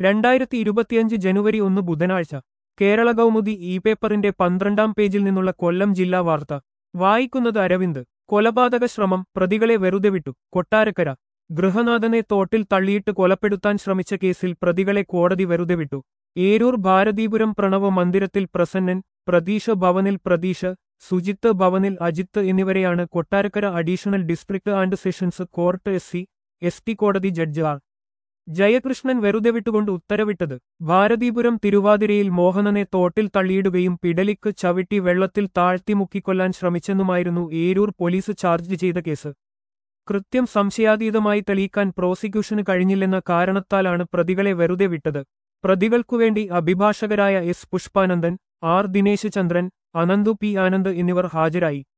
രണ്ടായിരത്തി ഇരുപത്തിയഞ്ച് ജനുവരി ഒന്ന് ബുധനാഴ്ച കേരള കൗമുദി ഇ പേപ്പറിന്റെ പന്ത്രണ്ടാം പേജിൽ നിന്നുള്ള കൊല്ലം ജില്ലാ വാർത്ത വായിക്കുന്നത് അരവിന്ദ് കൊലപാതക ശ്രമം പ്രതികളെ വെറുതെ വിട്ടു കൊട്ടാരക്കര ഗൃഹനാഥനെ തോട്ടിൽ തള്ളിയിട്ട് കൊലപ്പെടുത്താൻ ശ്രമിച്ച കേസിൽ പ്രതികളെ കോടതി വെറുതെ വിട്ടു ഏരൂർ ഭാരതീപുരം പ്രണവ മന്ദിരത്തിൽ പ്രസന്നൻ പ്രതീഷ ഭവനിൽ പ്രതീഷ് സുജിത്ത് ഭവനിൽ അജിത്ത് എന്നിവരെയാണ് Kottarakkara additional district and sessions court S C S T കോടതി ജഡ്ജ് ആർ ജയകൃഷ്ണൻ വെറുതെ വിട്ടുകൊണ്ട് ഉത്തരവിട്ടത് ഭാരതീപുരം തിരുവാതിരയിൽ മോഹനനെ തോട്ടിൽ തള്ളിയിടുകയും പിടലിക്ക് ചവിട്ടി വെള്ളത്തിൽ താഴ്ത്തി മുക്കിക്കൊല്ലാൻ ശ്രമിച്ചെന്നുമായിരുന്നു ഏരൂർ പോലീസ് ചാർജ് ചെയ്ത കേസ് കൃത്യം സംശയാതീതമായി തെളിയിക്കാൻ പ്രോസിക്യൂഷന് കഴിഞ്ഞില്ലെന്ന കാരണത്താലാണ് പ്രതികളെ വെറുതെ വിട്ടത് പ്രതികൾക്കുവേണ്ടി അഭിഭാഷകരായ S Pushpanandan R Dinesh Chandran Ananthu P Anand എന്നിവർ ഹാജരായി